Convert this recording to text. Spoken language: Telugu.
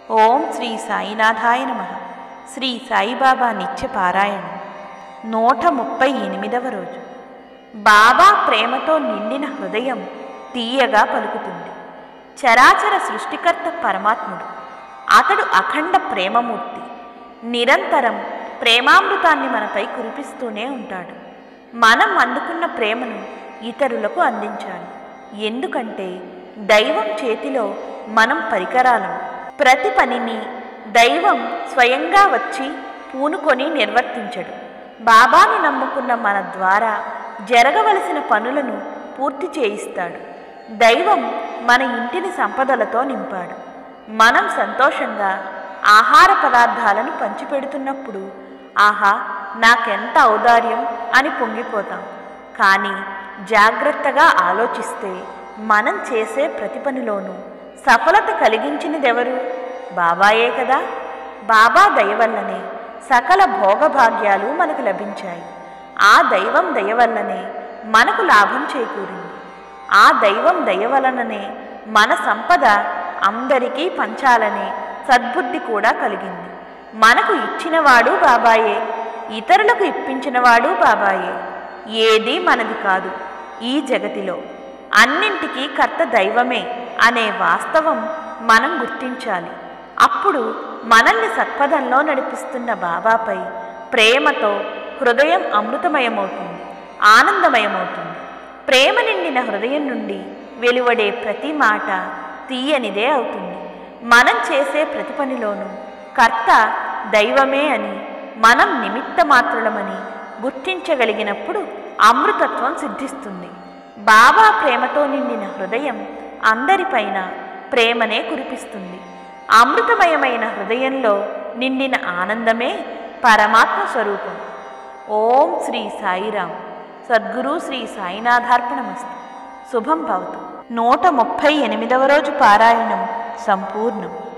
ఓం శ్రీ సాయినాథాయ నమ శ్రీ సాయిబాబా నిత్య పారాయణం నూట ముప్పై ఎనిమిదవ రోజు బాబా ప్రేమతో నిండిన హృదయం తీయగా పలుకుతుంది చరాచర సృష్టికర్త పరమాత్ముడు అతడు అఖండ ప్రేమమూర్తి నిరంతరం ప్రేమామృతాన్ని మనపై కురిపిస్తూనే ఉంటాడు మనం అందుకున్న ప్రేమను ఇతరులకు అందించాలి ఎందుకంటే దైవం చేతిలో మనం పరికరాలం ప్రతి పనిని దైవం స్వయంగా వచ్చి పూనుకొని నిర్వర్తించడు బాబాని నమ్ముకున్న మన ద్వారా జరగవలసిన పనులను పూర్తి చేయిస్తాడు దైవం మన ఇంటిని సంపదలతో నింపాడు మనం సంతోషంగా ఆహార పదార్థాలను పంచిపెడుతున్నప్పుడు ఆహా నాకెంత ఔదార్యం అని పొంగిపోతాం కానీ జాగ్రత్తగా ఆలోచిస్తే మనం చేసే ప్రతి పనిలోనూ సఫలత కలిగించినదెవరు బాబాయే కదా బాబా దయ వల్లనే సకల భోగభాగ్యాలు మనకు లభించాయి ఆ దైవం దయ వల్లనే మనకు లాభం చేకూరింది ఆ దైవం దయ వలననే మన సంపద అందరికీ పంచాలనే సద్బుద్ధి కూడా కలిగింది మనకు ఇచ్చినవాడు బాబాయే ఇతరులకు ఇప్పించినవాడు బాబాయే ఏదీ మనది కాదు ఈ జగతిలో అన్నింటికీ కర్త దైవమే అనే వాస్తవం మనం గుర్తించాలి అప్పుడు మనల్ని సత్పథంలో నడిపిస్తున్న బాబాపై ప్రేమతో హృదయం అమృతమయమవుతుంది ఆనందమయమవుతుంది ప్రేమ నిండిన హృదయం నుండి వెలువడే ప్రతి మాట తీయనిదే అవుతుంది మనం చేసే ప్రతి పనిలోనూ కర్త దైవమే అని మనం నిమిత్త మాత్రులమని గుర్తించగలిగినప్పుడు అమృతత్వం సిద్ధిస్తుంది బాబా ప్రేమతో నిండిన హృదయం అందరిపైన ప్రేమనే కురిపిస్తుంది అమృతమయమైన హృదయంలో నిండిన ఆనందమే పరమాత్మ స్వరూపం ఓం శ్రీ సాయిరాం సద్గురు శ్రీ సాయినాథార్పణమస్తు శుభం భవతు నూట ముప్పై ఎనిమిదవ రోజు పారాయణం సంపూర్ణం